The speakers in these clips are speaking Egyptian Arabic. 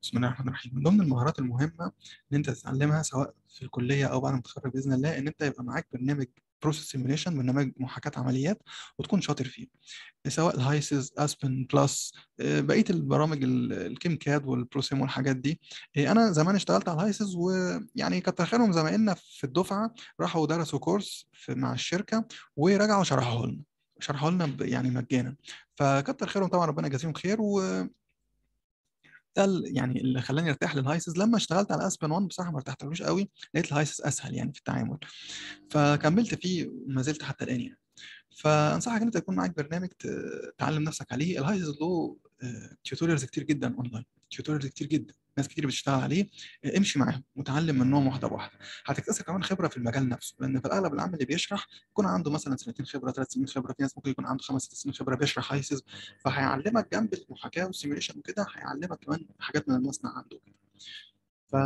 بسم الله الرحمن الرحيم من ضمن المهارات المهمه ان انت تتعلمها سواء في الكليه او بعد ما تتخرج باذن الله ان انت يبقى معاك برنامج بروسيس سيميوليشن برنامج محاكاه عمليات وتكون شاطر فيه سواء الهايسز اسبن بلس بقيه البرامج الكيم كاد والبروسيم والحاجات دي انا زمان اشتغلت على الهايسز ويعني كتر خيرهم زمايلنا في الدفعه راحوا درسوا كورس في مع الشركه ورجعوا شرحوه لنا شرحوا لنا يعني مجانا فكتر خيرهم طبعا ربنا يجازيهم خير و ده يعني اللي خلاني ارتاح للهايسز لما اشتغلت على اسبن 1 بصراحه ما ارتحتلوش قوي لقيت الهايسز اسهل يعني في التعامل فكملت فيه وما زلت حتى الان يعني فانصحك ان انت يكون معاك برنامج تعلم نفسك عليه الهايسز له تيوتوريالز كتير جدا اونلاين تيوتوريالز كتير جدا ناس كتير بتشتغل عليه امشي معاهم وتعلم منهم واحده بواحده هتكتسب كمان خبره في المجال نفسه لان في الاغلب العام اللي بيشرح يكون عنده مثلا سنتين خبره ثلاث سنين خبره في ناس ممكن يكون عنده خمس ست سنين خبره بيشرح هايسز فهيعلمك جنب المحاكاه والسيميوليشن وكده هيعلمك كمان حاجات من المصنع عنده كده ف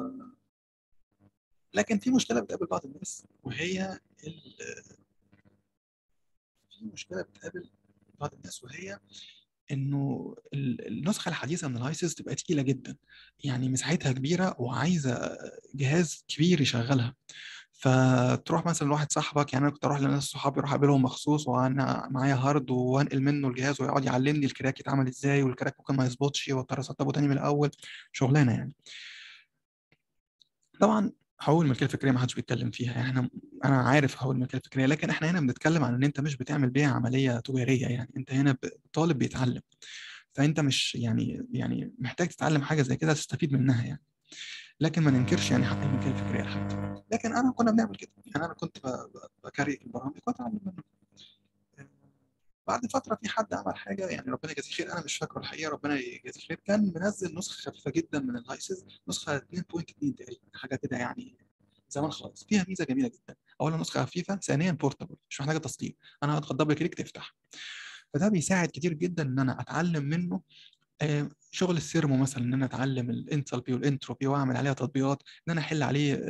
لكن في مشكله بتقابل بعض الناس وهي ال... في مشكله بتقابل بعض الناس وهي انه النسخه الحديثه من الهايسز تبقى تقيله جدا يعني مساحتها كبيره وعايزه جهاز كبير يشغلها فتروح مثلا لواحد صاحبك يعني انا كنت اروح لناس صحابي اروح اقابلهم مخصوص وانا معايا هارد وانقل منه الجهاز ويقعد يعلمني الكراك يتعمل ازاي والكراك ممكن ما يظبطش واضطر اسطبه تاني من الاول شغلانه يعني طبعا حقوق الملكيه الفكريه ما حدش بيتكلم فيها يعني احنا انا عارف حقوق الملكيه الفكريه لكن احنا هنا بنتكلم عن ان انت مش بتعمل بيها عمليه تجاريه يعني انت هنا طالب بيتعلم فانت مش يعني يعني محتاج تتعلم حاجه زي كده تستفيد منها يعني لكن ما ننكرش يعني حق الملكيه الفكريه لحد لكن انا كنا بنعمل كده يعني انا كنت بكري البرامج واتعلم منه بعد فتره في حد عمل حاجه يعني ربنا يجازيه خير انا مش فاكره الحقيقه ربنا يجازيه خير كان منزل نسخه خفيفه جدا من الهايسز نسخه 2.2 تقريبا حاجه كده يعني زمان خالص فيها ميزه جميله جدا اولا نسخه خفيفه ثانيا بورتابل مش محتاجه تصدير انا هضغط دبل كليك تفتح فده بيساعد كتير جدا ان انا اتعلم منه شغل السيرمو مثلا ان انا اتعلم الانثالبي والانتروبي واعمل عليها تطبيقات ان انا احل عليه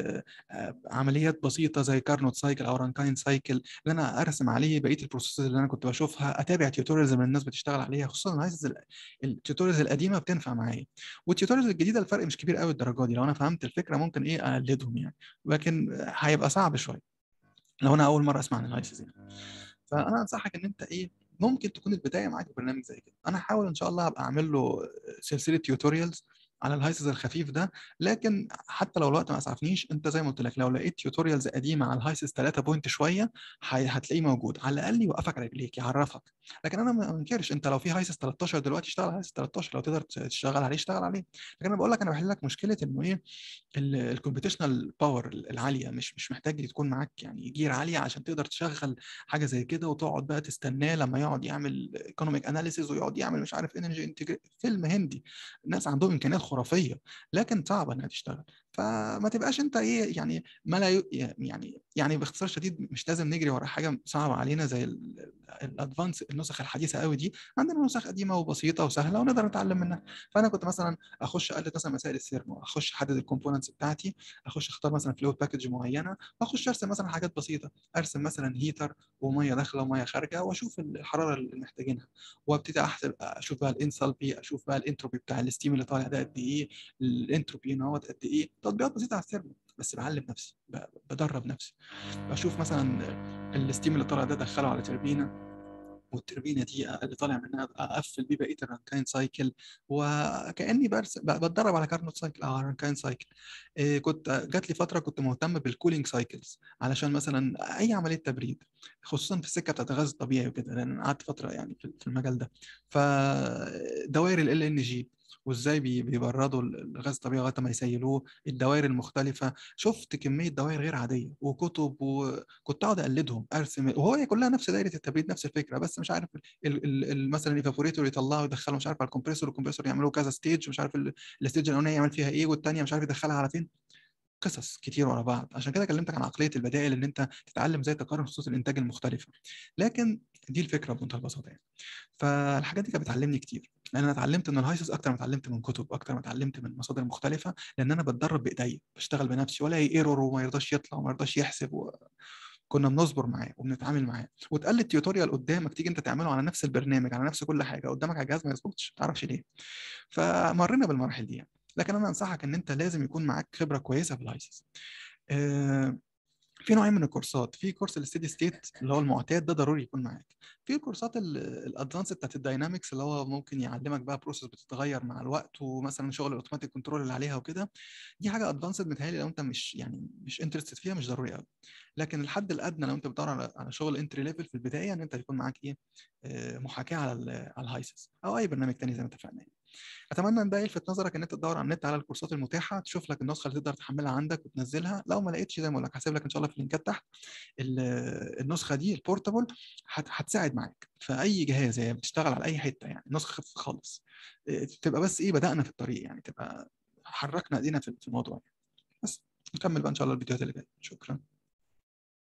عمليات بسيطه زي كارنوت سايكل او رانكاين سايكل ان انا ارسم عليه بقيه البروسيسز اللي انا كنت بشوفها اتابع تيوتوريالز من الناس بتشتغل عليها خصوصا الهايسز التيوتوريالز القديمه بتنفع معايا والتيوتوريالز الجديده الفرق مش كبير قوي الدرجه دي لو انا فهمت الفكره ممكن ايه اقلدهم يعني لكن هيبقى صعب شويه لو انا اول مره اسمع عن الهايسز يعني فانا انصحك ان انت ايه ممكن تكون البدايه معاك ببرنامج زي كده انا هحاول ان شاء الله ابقى اعمل له سلسله تيوتوريالز على الهايسز الخفيف ده لكن حتى لو الوقت ما اسعفنيش انت زي ما قلت لك لو لقيت تيوتوريالز قديمه على الهايسز 3 بوينت شويه هتلاقيه موجود على الاقل يوقفك على رجليك يعرفك لكن انا ما انكرش انت لو في هايسز 13 دلوقتي اشتغل على هايسز 13 لو تقدر تشتغل عليه اشتغل عليه لكن انا بقول لك انا بحل لك مشكله انه ايه الكومبيتيشنال باور العاليه مش مش محتاج تكون معاك يعني جير عاليه عشان تقدر تشغل حاجه زي كده وتقعد بقى تستناه لما يقعد يعمل ايكونوميك اناليسيز ويقعد يعمل مش عارف انرجي فيلم هندي الناس عندهم امكانيات خرافيه لكن صعب انها تشتغل فما تبقاش انت ايه يعني ما لا يعني يعني باختصار شديد مش لازم نجري ورا حاجه صعبه علينا زي الادفانس النسخ الحديثه قوي دي عندنا نسخ قديمه وبسيطه وسهله ونقدر نتعلم منها فانا كنت مثلا اخش اقلد مثلا مسائل السيرمو اخش احدد الكومبوننتس بتاعتي اخش اختار مثلا فلويد باكج معينه واخش ارسم مثلا حاجات بسيطه ارسم مثلا هيتر وميه داخله وميه خارجه واشوف الحراره اللي محتاجينها وابتدي احسب اشوف بقى الانسالبي اشوف بقى الانتروبي بتاع الستيم اللي طالع ده قد ايه الانتروبي ان هو قد ايه تطبيقات بسيطه على السيرمو بس بعلم نفسي بدرب نفسي بشوف مثلا الستيم اللي طالع ده ادخله على تربينه والتربينه دي اللي طالع منها اقفل بيه بقيه الرانكاين سايكل وكاني برس بتدرب على كارنوت سايكل او رانكاين سايكل إيه كنت جات لي فتره كنت مهتم بالكولينج سايكلز علشان مثلا اي عمليه تبريد خصوصا في السكه بتاعت الغاز الطبيعي وكده لان قعدت فتره يعني في المجال ده فدوائر ال ان جي وازاي بيبردوا الغاز الطبيعي لغايه ما يسيلوه الدوائر المختلفه شفت كميه دوائر غير عاديه وكتب وكنت اقعد اقلدهم ارسم وهو كلها نفس دايره التبريد نفس الفكره بس مش عارف ال ال ال مثلا الايفابوريتور يطلعه يدخله مش عارف على الكمبريسور والكمبريسور يعملوا كذا ستيج مش عارف الستيج الاولانيه يعمل فيها ايه والثانيه مش عارف يدخلها على فين قصص كتير ورا بعض عشان كده كلمتك عن عقليه البدائل ان انت تتعلم ازاي تقارن خصوص الانتاج المختلفه لكن دي الفكره بمنتهى البساطه يعني فالحاجات دي كانت بتعلمني كتير لان انا اتعلمت من الهايسس اكتر ما اتعلمت من كتب اكتر ما اتعلمت من مصادر مختلفه لان انا بتدرب بايديا بشتغل بنفسي ولا ايرور وما يرضاش يطلع وما يرضاش يحسب و... كنا بنصبر معاه وبنتعامل معاه وتقلد تيوتوريال قدامك تيجي انت تعمله على نفس البرنامج على نفس كل حاجه قدامك على الجهاز ما يظبطش ما تعرفش ليه فمرينا بالمراحل دي يعني لكن انا انصحك ان انت لازم يكون معاك خبره كويسه في الهايسس آه، في نوعين من الكورسات في كورس الستيدي ستيت اللي هو المعتاد ده ضروري يكون معاك في كورسات الادفانس بتاعت الداينامكس اللي هو ممكن يعلمك بقى بروسيس بتتغير مع الوقت ومثلا شغل الاوتوماتيك كنترول اللي عليها وكده دي حاجه ادفانسد متهيألي لو انت مش يعني مش انترستد فيها مش ضروري قوي لكن الحد الادنى لو انت بتدور على على شغل انتري ليفل في البدايه ان انت يكون معاك ايه آه، محاكاه على ال على الهايسس او اي برنامج تاني زي ما اتفقنا يعني. اتمنى ان ده يلفت نظرك ان انت تدور على النت على الكورسات المتاحه تشوف لك النسخه اللي تقدر تحملها عندك وتنزلها لو ما لقيتش زي ما اقول لك هسيب لك ان شاء الله في اللينكات تحت ال- النسخه دي البورتابل هت- هتساعد معاك في اي جهاز هي بتشتغل على اي حته يعني نسخه خفيفه خالص إيه، تبقى بس ايه بدانا في الطريق يعني تبقى حركنا ايدينا في في الموضوع يعني. بس نكمل بقى ان شاء الله الفيديوهات اللي جايه شكرا